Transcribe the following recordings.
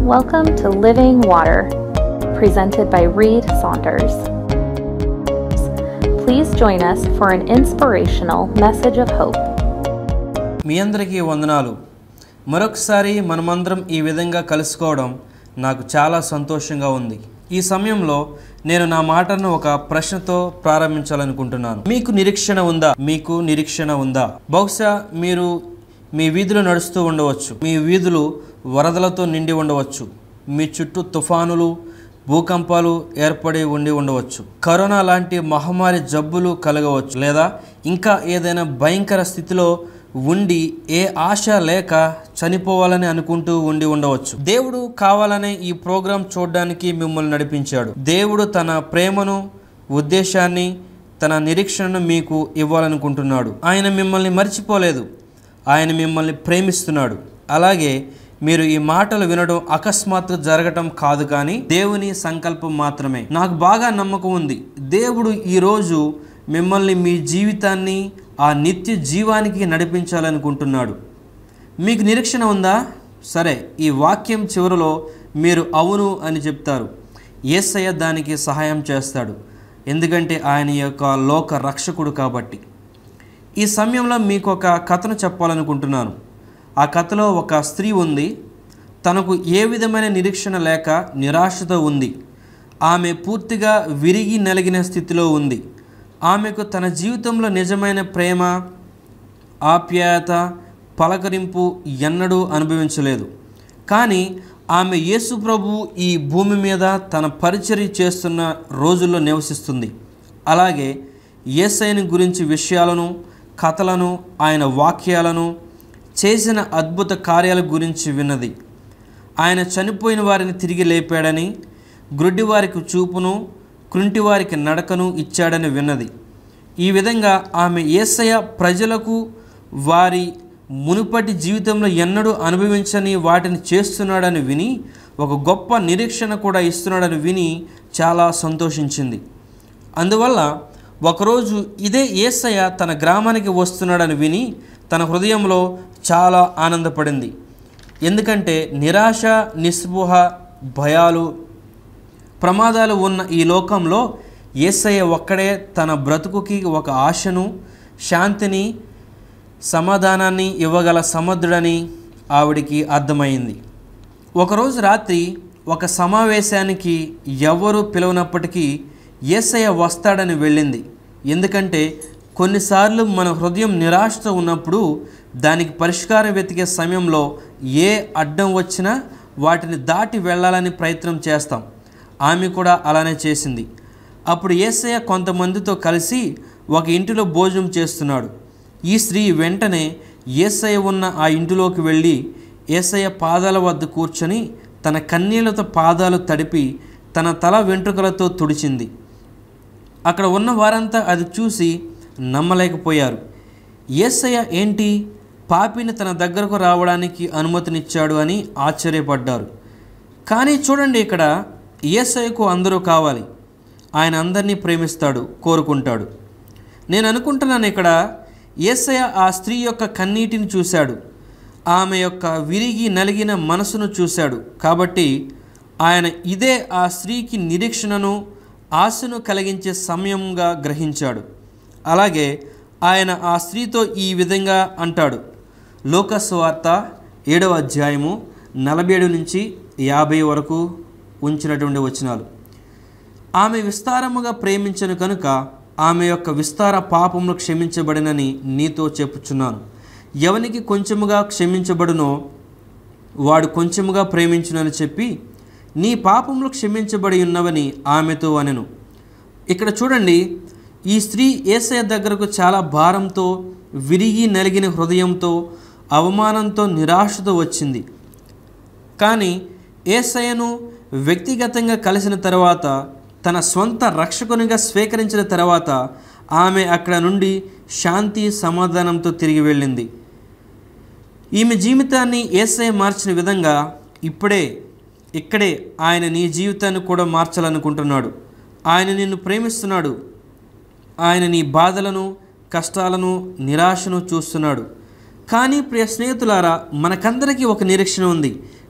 Welcome to Living Water, presented by Reed Saunders. Please join us for an inspirational message of hope. మీ అందరికీ వందనాలు మరొకసారి మనమందరం ఈ విధంగా కలుసుకోవడం నాకు చాలా సంతోషంగా ఉంది ఈ సమయంలో నేను నా మాటను ఒక ప్రశ్నతో ప్రారంభించాలనుకుంటున్నాను మీకు నిరీక్షణ ఉందా మీకు నిరీక్షణ ఉందా బహుశా మీరు మీ వీధిలో నడుస్తూ ఉండవచ్చు మీ వీధులు వరదలతో నిండి ఉండవచ్చు మీ చుట్టూ తుఫానులు భూకంపాలు ఏర్పడి ఉండి ఉండవచ్చు కరోనా లాంటి మహమ్మారి జబ్బులు కలగవచ్చు లేదా ఇంకా ఏదైనా భయంకర స్థితిలో ఉండి ఏ ఆశ లేక చనిపోవాలని అనుకుంటూ ఉండి ఉండవచ్చు దేవుడు కావాలనే ఈ ప్రోగ్రాం చూడడానికి మిమ్మల్ని నడిపించాడు దేవుడు తన ప్రేమను ఉద్దేశాన్ని తన నిరీక్షణను మీకు ఇవ్వాలనుకుంటున్నాడు ఆయన మిమ్మల్ని మర్చిపోలేదు ఆయన మిమ్మల్ని ప్రేమిస్తున్నాడు అలాగే మీరు ఈ మాటలు వినడం అకస్మాత్తు జరగటం కాదు కానీ దేవుని సంకల్పం మాత్రమే నాకు బాగా నమ్మకం ఉంది దేవుడు ఈరోజు మిమ్మల్ని మీ జీవితాన్ని ఆ నిత్య జీవానికి నడిపించాలనుకుంటున్నాడు మీకు నిరీక్షణ ఉందా సరే ఈ వాక్యం చివరిలో మీరు అవును అని చెప్తారు ఏసయ్య దానికి సహాయం చేస్తాడు ఎందుకంటే ఆయన యొక్క లోక రక్షకుడు కాబట్టి ఈ సమయంలో మీకు ఒక కథను చెప్పాలనుకుంటున్నాను ఆ కథలో ఒక స్త్రీ ఉంది తనకు ఏ విధమైన నిరీక్షణ లేక నిరాశతో ఉంది ఆమె పూర్తిగా విరిగి నలిగిన స్థితిలో ఉంది ఆమెకు తన జీవితంలో నిజమైన ప్రేమ ఆప్యాయత పలకరింపు ఎన్నడూ అనుభవించలేదు కానీ ఆమె యేసు ప్రభు ఈ భూమి మీద తన పరిచర్య చేస్తున్న రోజుల్లో నివసిస్తుంది అలాగే యేసైని గురించి విషయాలను కథలను ఆయన వాక్యాలను చేసిన అద్భుత కార్యాల గురించి విన్నది ఆయన చనిపోయిన వారిని తిరిగి లేపాడని గ్రుడ్డివారికి చూపును కృంటివారికి నడకను ఇచ్చాడని విన్నది ఈ విధంగా ఆమె ఏసయ ప్రజలకు వారి మునుపటి జీవితంలో ఎన్నడూ అనుభవించని వాటిని చేస్తున్నాడని విని ఒక గొప్ప నిరీక్షణ కూడా ఇస్తున్నాడని విని చాలా సంతోషించింది అందువల్ల ఒకరోజు ఇదే ఏసయ్య తన గ్రామానికి వస్తున్నాడని విని తన హృదయంలో చాలా ఆనందపడింది ఎందుకంటే నిరాశ నిస్పృహ భయాలు ప్రమాదాలు ఉన్న ఈ లోకంలో ఏసయ్య ఒక్కడే తన బ్రతుకుకి ఒక ఆశను శాంతిని సమాధానాన్ని ఇవ్వగల సమర్థుడని ఆవిడికి అర్థమైంది ఒకరోజు రాత్రి ఒక సమావేశానికి ఎవరు పిలవనప్పటికీ ఏసయ్య వస్తాడని వెళ్ళింది ఎందుకంటే కొన్నిసార్లు మన హృదయం నిరాశతో ఉన్నప్పుడు దానికి పరిష్కారం వెతికే సమయంలో ఏ అడ్డం వచ్చినా వాటిని దాటి వెళ్ళాలని ప్రయత్నం చేస్తాం ఆమె కూడా అలానే చేసింది అప్పుడు ఏసయ్య కొంతమందితో కలిసి ఒక ఇంటిలో భోజనం చేస్తున్నాడు ఈ స్త్రీ వెంటనే ఏసయ్య ఉన్న ఆ ఇంటిలోకి వెళ్ళి ఏసయ్య పాదాల వద్ద కూర్చొని తన కన్నీళ్లతో పాదాలు తడిపి తన తల వెంట్రుకలతో తుడిచింది అక్కడ ఉన్న వారంతా అది చూసి నమ్మలేకపోయారు ఏసయ్య ఏంటి పాపిని తన దగ్గరకు రావడానికి అనుమతినిచ్చాడు అని ఆశ్చర్యపడ్డారు కానీ చూడండి ఇక్కడ ఏసయ్యకు అందరూ కావాలి ఆయన అందరినీ ప్రేమిస్తాడు కోరుకుంటాడు నేను అనుకుంటున్నాను ఇక్కడ ఏసయ్య ఆ స్త్రీ యొక్క కన్నీటిని చూశాడు ఆమె యొక్క విరిగి నలిగిన మనసును చూశాడు కాబట్టి ఆయన ఇదే ఆ స్త్రీకి నిరీక్షణను ఆశను కలిగించే సమయంగా గ్రహించాడు అలాగే ఆయన ఆ స్త్రీతో ఈ విధంగా అంటాడు లోకస్వార్త ఏడవ అధ్యాయము నలభై ఏడు నుంచి యాభై వరకు ఉంచినటువంటి వచనాలు ఆమె విస్తారముగా ప్రేమించను కనుక ఆమె యొక్క విస్తార పాపములు క్షమించబడినని నీతో చెప్పుచున్నాను ఎవనికి కొంచెముగా క్షమించబడునో వాడు కొంచెముగా ప్రేమించునని చెప్పి నీ పాపములు క్షమించబడి ఉన్నవని ఆమెతో అనెను ఇక్కడ చూడండి ఈ స్త్రీ ఏసయ దగ్గరకు చాలా భారంతో విరిగి నలిగిన హృదయంతో అవమానంతో నిరాశతో వచ్చింది కానీ ఏసయ్యను వ్యక్తిగతంగా కలిసిన తర్వాత తన స్వంత రక్షకునిగా స్వీకరించిన తర్వాత ఆమె అక్కడ నుండి శాంతి సమాధానంతో తిరిగి వెళ్ళింది ఈమె జీవితాన్ని ఏసయ్య మార్చిన విధంగా ఇప్పుడే ఇక్కడే ఆయన నీ జీవితాన్ని కూడా మార్చాలనుకుంటున్నాడు ఆయన నిన్ను ప్రేమిస్తున్నాడు ఆయన నీ బాధలను కష్టాలను నిరాశను చూస్తున్నాడు కానీ ప్రియ స్నేహితులారా మనకందరికీ ఒక నిరీక్షణ ఉంది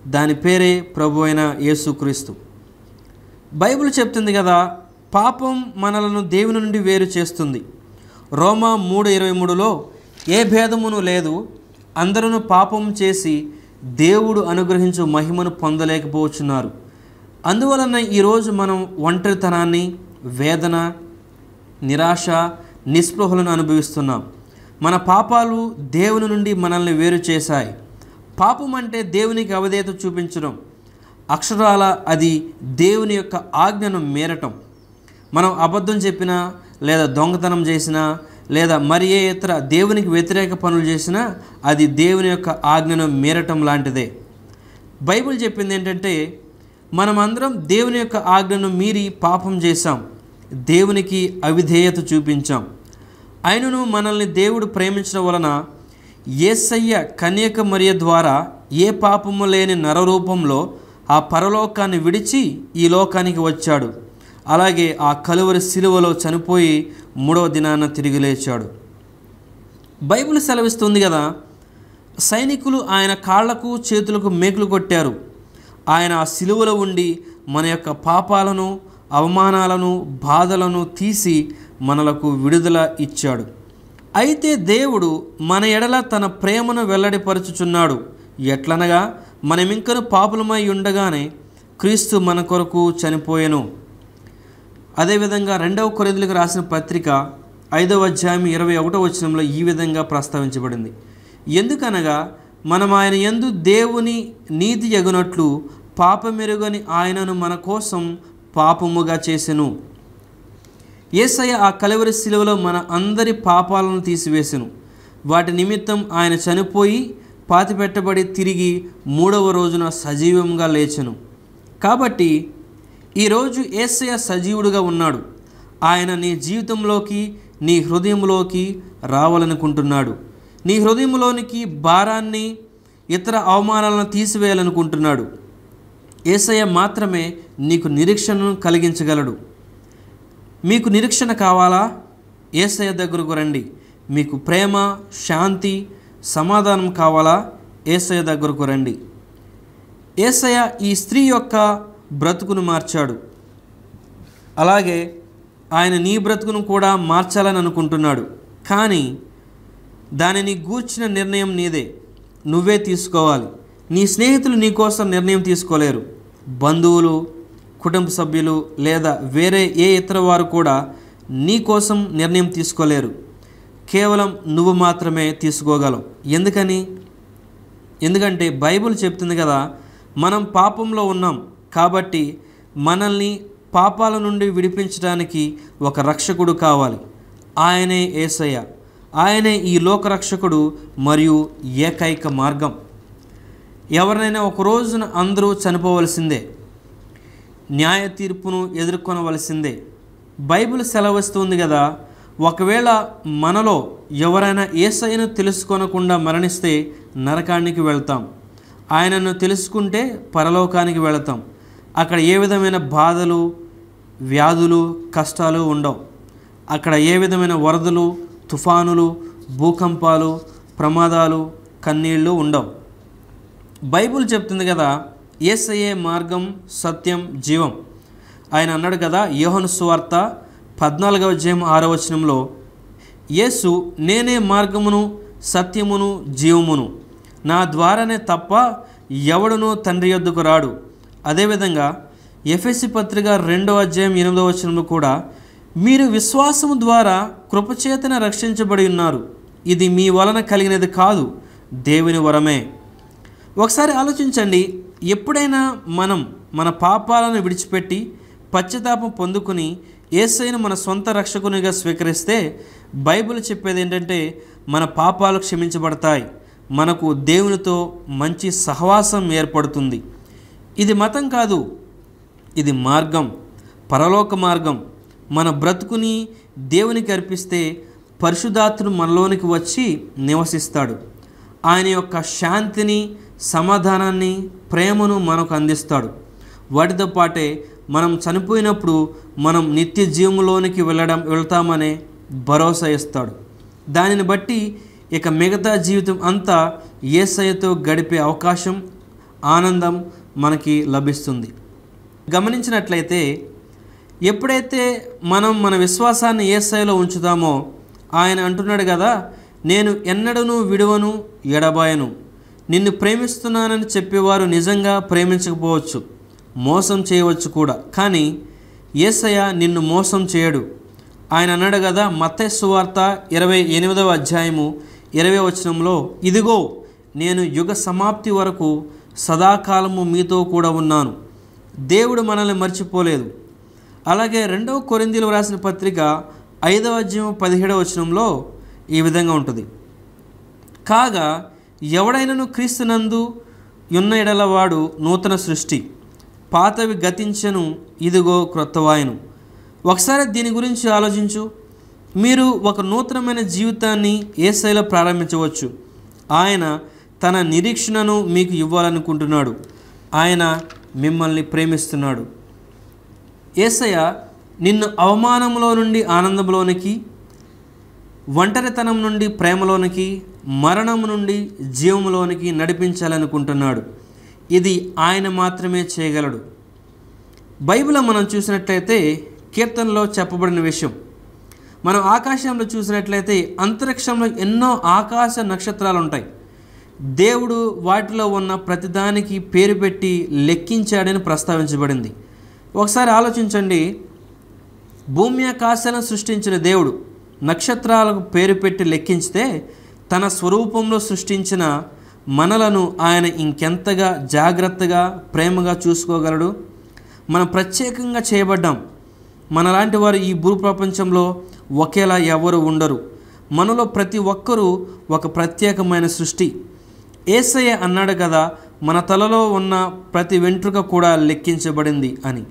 దాని పేరే ప్రభు అయిన యేసుక్రీస్తు బైబిల్ చెప్తుంది కదా పాపం మనలను దేవుని నుండి వేరు చేస్తుంది రోమా మూడు ఇరవై మూడులో ఏ భేదమును లేదు అందరూ పాపం చేసి దేవుడు అనుగ్రహించు మహిమను పొందలేకపోతున్నారు అందువలన ఈరోజు మనం ఒంటరితనాన్ని వేదన నిరాశ నిస్పృహలను అనుభవిస్తున్నాం మన పాపాలు దేవుని నుండి మనల్ని వేరు చేశాయి పాపం అంటే దేవునికి అవధేయత చూపించడం అక్షరాల అది దేవుని యొక్క ఆజ్ఞను మీరటం మనం అబద్ధం చెప్పినా లేదా దొంగతనం చేసినా లేదా మరి ఏ ఇతర దేవునికి వ్యతిరేక పనులు చేసినా అది దేవుని యొక్క ఆజ్ఞను మీరటం లాంటిదే బైబిల్ చెప్పింది ఏంటంటే మనమందరం దేవుని యొక్క ఆజ్ఞను మీరి పాపం చేశాం దేవునికి అవిధేయత చూపించాం అయినను మనల్ని దేవుడు ప్రేమించడం వలన ఏసయ్య కన్యక మరియ ద్వారా ఏ పాపము లేని నరరూపంలో ఆ పరలోకాన్ని విడిచి ఈ లోకానికి వచ్చాడు అలాగే ఆ కలువరి శిలువలో చనిపోయి మూడవ దినాన తిరిగి లేచాడు బైబిల్ సెలవిస్తుంది కదా సైనికులు ఆయన కాళ్లకు చేతులకు మేకులు కొట్టారు ఆయన ఆ సిలువలో ఉండి మన యొక్క పాపాలను అవమానాలను బాధలను తీసి మనలకు విడుదల ఇచ్చాడు అయితే దేవుడు మన ఎడల తన ప్రేమను వెల్లడిపరుచుచున్నాడు ఎట్లనగా మనమింకను పాపులమై ఉండగానే క్రీస్తు మన కొరకు చనిపోయెను అదేవిధంగా రెండవ కొరిందులకు రాసిన పత్రిక ఐదవ అధ్యాయం ఇరవై ఒకటో వచనంలో ఈ విధంగా ప్రస్తావించబడింది ఎందుకనగా మనం ఆయన ఎందు దేవుని నీతి ఎగునట్లు పాపమెరుగని ఆయనను మన కోసం పాపముగా చేసెను ఏసయ్య ఆ కలవరి శిలువలో మన అందరి పాపాలను తీసివేసెను వాటి నిమిత్తం ఆయన చనిపోయి పాతిపెట్టబడి తిరిగి మూడవ రోజున సజీవంగా లేచెను కాబట్టి ఈరోజు ఏసయ్య సజీవుడుగా ఉన్నాడు ఆయన నీ జీవితంలోకి నీ హృదయంలోకి రావాలనుకుంటున్నాడు నీ హృదయంలోనికి భారాన్ని ఇతర అవమానాలను తీసివేయాలనుకుంటున్నాడు ఏసయ్య మాత్రమే నీకు నిరీక్షణను కలిగించగలడు మీకు నిరీక్షణ కావాలా ఏసయ్య దగ్గరకు రండి మీకు ప్రేమ శాంతి సమాధానం కావాలా ఏసయ్య దగ్గరకు రండి ఏసయ్య ఈ స్త్రీ యొక్క బ్రతుకును మార్చాడు అలాగే ఆయన నీ బ్రతుకును కూడా మార్చాలని అనుకుంటున్నాడు కానీ దానిని గూర్చిన నిర్ణయం నీదే నువ్వే తీసుకోవాలి నీ స్నేహితులు నీ కోసం నిర్ణయం తీసుకోలేరు బంధువులు కుటుంబ సభ్యులు లేదా వేరే ఏ ఇతర వారు కూడా నీ కోసం నిర్ణయం తీసుకోలేరు కేవలం నువ్వు మాత్రమే తీసుకోగలవు ఎందుకని ఎందుకంటే బైబిల్ చెప్తుంది కదా మనం పాపంలో ఉన్నాం కాబట్టి మనల్ని పాపాల నుండి విడిపించడానికి ఒక రక్షకుడు కావాలి ఆయనే ఏసయ్య ఆయనే ఈ లోక రక్షకుడు మరియు ఏకైక మార్గం ఎవరినైనా ఒక రోజున అందరూ చనిపోవలసిందే న్యాయ తీర్పును ఎదుర్కొనవలసిందే బైబిల్ సెలవిస్తుంది కదా ఒకవేళ మనలో ఎవరైనా ఏసైను తెలుసుకొనకుండా మరణిస్తే నరకానికి వెళ్తాం ఆయనను తెలుసుకుంటే పరలోకానికి వెళతాం అక్కడ ఏ విధమైన బాధలు వ్యాధులు కష్టాలు ఉండవు అక్కడ ఏ విధమైన వరదలు తుఫానులు భూకంపాలు ప్రమాదాలు కన్నీళ్ళు ఉండవు బైబుల్ చెప్తుంది కదా ఏసయ్యే మార్గం సత్యం జీవం ఆయన అన్నాడు కదా యోహను సువార్త పద్నాలుగవ అధ్యాయం ఆరో వచనంలో యేసు నేనే మార్గమును సత్యమును జీవమును నా ద్వారానే తప్ప ఎవడునూ తండ్రి యొద్దకు రాడు అదేవిధంగా ఎఫ్ఎస్సి పత్రిక రెండవ అధ్యాయం ఎనిమిదవ వచనంలో కూడా మీరు విశ్వాసము ద్వారా కృపచేతన రక్షించబడి ఉన్నారు ఇది మీ వలన కలిగినది కాదు దేవుని వరమే ఒకసారి ఆలోచించండి ఎప్పుడైనా మనం మన పాపాలను విడిచిపెట్టి పశ్చాత్తాపం పొందుకుని ఏసైను మన సొంత రక్షకునిగా స్వీకరిస్తే బైబిల్ చెప్పేది ఏంటంటే మన పాపాలు క్షమించబడతాయి మనకు దేవునితో మంచి సహవాసం ఏర్పడుతుంది ఇది మతం కాదు ఇది మార్గం పరలోక మార్గం మన బ్రతుకుని దేవునికి అర్పిస్తే పరిశుధాత్ముడు మనలోనికి వచ్చి నివసిస్తాడు ఆయన యొక్క శాంతిని సమాధానాన్ని ప్రేమను మనకు అందిస్తాడు వాటితో పాటే మనం చనిపోయినప్పుడు మనం నిత్య జీవంలోనికి వెళ్ళడం వెళ్తామనే భరోసా ఇస్తాడు దానిని బట్టి ఇక మిగతా జీవితం అంతా ఏసయ్యతో గడిపే అవకాశం ఆనందం మనకి లభిస్తుంది గమనించినట్లయితే ఎప్పుడైతే మనం మన విశ్వాసాన్ని ఏ స్థాయిలో ఉంచుతామో ఆయన అంటున్నాడు కదా నేను ఎన్నడూ విడువను ఎడబాయను నిన్ను ప్రేమిస్తున్నానని చెప్పేవారు నిజంగా ప్రేమించకపోవచ్చు మోసం చేయవచ్చు కూడా కానీ ఏసయ్య నిన్ను మోసం చేయడు ఆయన అన్నాడు కదా మత్తయి వార్త ఇరవై ఎనిమిదవ అధ్యాయము ఇరవై వచనంలో ఇదిగో నేను యుగ సమాప్తి వరకు సదాకాలము మీతో కూడా ఉన్నాను దేవుడు మనల్ని మర్చిపోలేదు అలాగే రెండవ కొరిందీలు రాసిన పత్రిక ఐదవ అధ్యాయం పదిహేడవ వచనంలో ఈ విధంగా ఉంటుంది కాగా ఎవడైనను క్రీస్తునందు యున్న ఎడలవాడు నూతన సృష్టి పాతవి గతించను ఇదిగో క్రొత్తవాయను ఒకసారి దీని గురించి ఆలోచించు మీరు ఒక నూతనమైన జీవితాన్ని ఏ స్థాయిలో ప్రారంభించవచ్చు ఆయన తన నిరీక్షణను మీకు ఇవ్వాలనుకుంటున్నాడు ఆయన మిమ్మల్ని ప్రేమిస్తున్నాడు ఏసయ్య నిన్ను అవమానంలో నుండి ఆనందంలోనికి ఒంటరితనం నుండి ప్రేమలోనికి మరణం నుండి జీవంలోనికి నడిపించాలనుకుంటున్నాడు ఇది ఆయన మాత్రమే చేయగలడు బైబిల్లో మనం చూసినట్లయితే కీర్తనలో చెప్పబడిన విషయం మనం ఆకాశంలో చూసినట్లయితే అంతరిక్షంలో ఎన్నో ఆకాశ నక్షత్రాలు ఉంటాయి దేవుడు వాటిలో ఉన్న ప్రతిదానికి పేరు పెట్టి లెక్కించాడని ప్రస్తావించబడింది ఒకసారి ఆలోచించండి భూమి ఆకాశాలను సృష్టించిన దేవుడు నక్షత్రాలకు పేరు పెట్టి లెక్కించితే తన స్వరూపంలో సృష్టించిన మనలను ఆయన ఇంకెంతగా జాగ్రత్తగా ప్రేమగా చూసుకోగలడు మనం ప్రత్యేకంగా చేయబడ్డాం మనలాంటి వారు ఈ భూ ప్రపంచంలో ఒకేలా ఎవరు ఉండరు మనలో ప్రతి ఒక్కరూ ఒక ప్రత్యేకమైన సృష్టి ఏసయ్య అన్నాడు కదా మన తలలో ఉన్న ప్రతి వెంట్రుక కూడా లెక్కించబడింది అని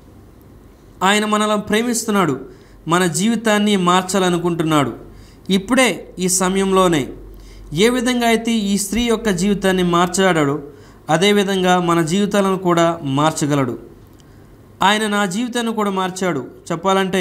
ఆయన మనల్ని ప్రేమిస్తున్నాడు మన జీవితాన్ని మార్చాలనుకుంటున్నాడు ఇప్పుడే ఈ సమయంలోనే ఏ విధంగా అయితే ఈ స్త్రీ యొక్క జీవితాన్ని మార్చాడో అదేవిధంగా మన జీవితాలను కూడా మార్చగలడు ఆయన నా జీవితాన్ని కూడా మార్చాడు చెప్పాలంటే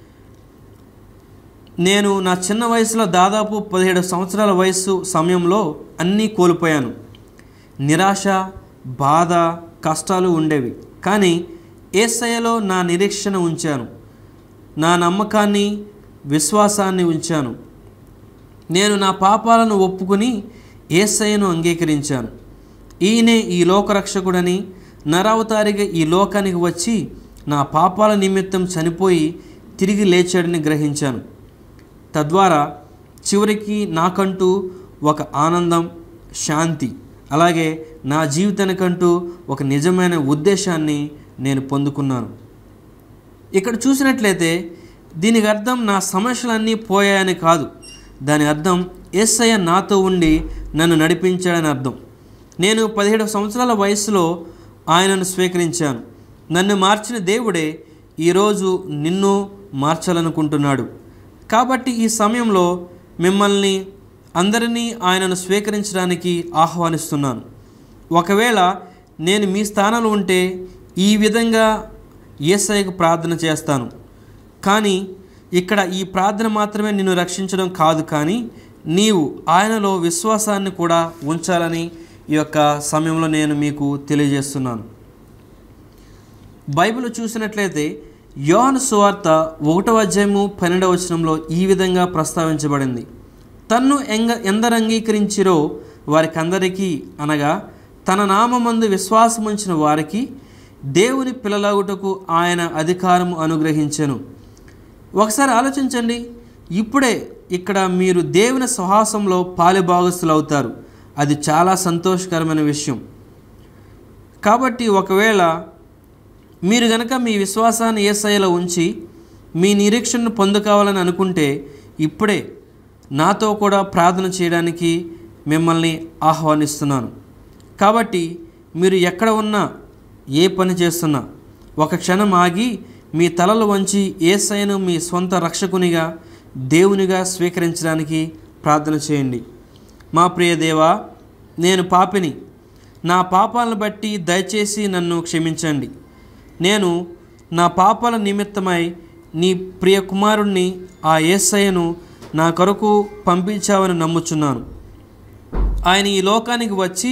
నేను నా చిన్న వయసులో దాదాపు పదిహేడు సంవత్సరాల వయసు సమయంలో అన్నీ కోల్పోయాను నిరాశ బాధ కష్టాలు ఉండేవి కానీ ఏసయ్యలో నా నిరీక్షణ ఉంచాను నా నమ్మకాన్ని విశ్వాసాన్ని ఉంచాను నేను నా పాపాలను ఒప్పుకుని ఏసయ్యను అంగీకరించాను ఈయనే ఈ లోకరక్షకుడని నరావతారిగా ఈ లోకానికి వచ్చి నా పాపాల నిమిత్తం చనిపోయి తిరిగి లేచాడని గ్రహించాను తద్వారా చివరికి నాకంటూ ఒక ఆనందం శాంతి అలాగే నా జీవితానికంటూ ఒక నిజమైన ఉద్దేశాన్ని నేను పొందుకున్నాను ఇక్కడ చూసినట్లయితే దీనికి అర్థం నా సమస్యలన్నీ పోయాయని కాదు దాని అర్థం ఎస్ఐ నాతో ఉండి నన్ను నడిపించాడని అర్థం నేను పదిహేడు సంవత్సరాల వయసులో ఆయనను స్వీకరించాను నన్ను మార్చిన దేవుడే ఈరోజు నిన్ను మార్చాలనుకుంటున్నాడు కాబట్టి ఈ సమయంలో మిమ్మల్ని అందరినీ ఆయనను స్వీకరించడానికి ఆహ్వానిస్తున్నాను ఒకవేళ నేను మీ స్థానంలో ఉంటే ఈ విధంగా ఏసఐకు ప్రార్థన చేస్తాను కానీ ఇక్కడ ఈ ప్రార్థన మాత్రమే నిన్ను రక్షించడం కాదు కానీ నీవు ఆయనలో విశ్వాసాన్ని కూడా ఉంచాలని ఈ యొక్క సమయంలో నేను మీకు తెలియజేస్తున్నాను బైబిల్ చూసినట్లయితే యోహాను సువార్త ఒకటవ అధ్యాయము పన్నెండవ వచనంలో ఈ విధంగా ప్రస్తావించబడింది తన్ను ఎంగ ఎందరు అంగీకరించిరో వారికందరికీ అనగా తన నామందు విశ్వాసముంచిన వారికి దేవుని పిల్లలగుటకు ఆయన అధికారము అనుగ్రహించెను ఒకసారి ఆలోచించండి ఇప్పుడే ఇక్కడ మీరు దేవుని సహాసంలో పాలిభాగస్తులు అవుతారు అది చాలా సంతోషకరమైన విషయం కాబట్టి ఒకవేళ మీరు గనక మీ విశ్వాసాన్ని ఏసైలో ఉంచి మీ నిరీక్షణను పొందుకోవాలని అనుకుంటే ఇప్పుడే నాతో కూడా ప్రార్థన చేయడానికి మిమ్మల్ని ఆహ్వానిస్తున్నాను కాబట్టి మీరు ఎక్కడ ఉన్నా ఏ పని చేస్తున్నా ఒక క్షణం ఆగి మీ తలలు వంచి ఏసైను మీ సొంత రక్షకునిగా దేవునిగా స్వీకరించడానికి ప్రార్థన చేయండి మా ప్రియ దేవా నేను పాపిని నా పాపాలను బట్టి దయచేసి నన్ను క్షమించండి నేను నా పాపాల నిమిత్తమై నీ ప్రియ కుమారుణ్ణి ఆ ఏసయ్యను నా కొరకు పంపించావని నమ్ముచున్నాను ఆయన ఈ లోకానికి వచ్చి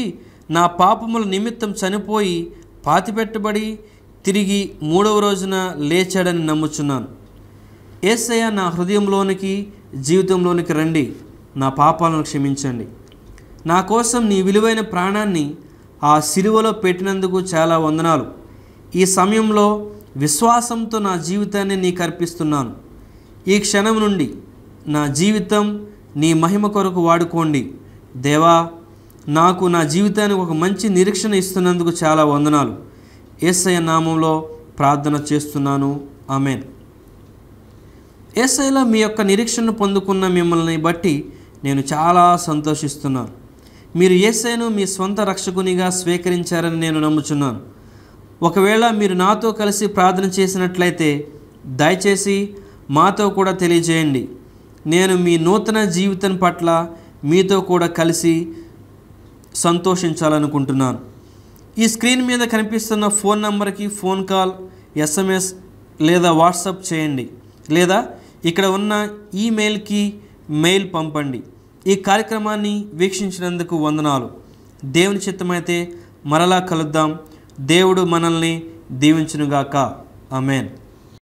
నా పాపముల నిమిత్తం చనిపోయి పాతిపెట్టబడి తిరిగి మూడవ రోజున లేచాడని నమ్ముచున్నాను ఏసయ్య నా హృదయంలోనికి జీవితంలోనికి రండి నా పాపాలను క్షమించండి నా కోసం నీ విలువైన ప్రాణాన్ని ఆ సిలువలో పెట్టినందుకు చాలా వందనాలు ఈ సమయంలో విశ్వాసంతో నా జీవితాన్ని నీకు అర్పిస్తున్నాను ఈ క్షణం నుండి నా జీవితం నీ మహిమ కొరకు వాడుకోండి దేవా నాకు నా జీవితానికి ఒక మంచి నిరీక్షణ ఇస్తున్నందుకు చాలా వందనాలు ఏసయ్య నామంలో ప్రార్థన చేస్తున్నాను ఆమెన్ ఏసైలో మీ యొక్క నిరీక్షణ పొందుకున్న మిమ్మల్ని బట్టి నేను చాలా సంతోషిస్తున్నాను మీరు ఏసైను మీ స్వంత రక్షకునిగా స్వీకరించారని నేను నమ్ముచున్నాను ఒకవేళ మీరు నాతో కలిసి ప్రార్థన చేసినట్లయితే దయచేసి మాతో కూడా తెలియజేయండి నేను మీ నూతన జీవితం పట్ల మీతో కూడా కలిసి సంతోషించాలనుకుంటున్నాను ఈ స్క్రీన్ మీద కనిపిస్తున్న ఫోన్ నంబర్కి ఫోన్ కాల్ ఎస్ఎంఎస్ లేదా వాట్సాప్ చేయండి లేదా ఇక్కడ ఉన్న ఈమెయిల్కి మెయిల్ పంపండి ఈ కార్యక్రమాన్ని వీక్షించినందుకు వందనాలు దేవుని చిత్తమైతే మరలా కలుద్దాం దేవుడు మనల్ని దీవించునుగాక ఆమెన్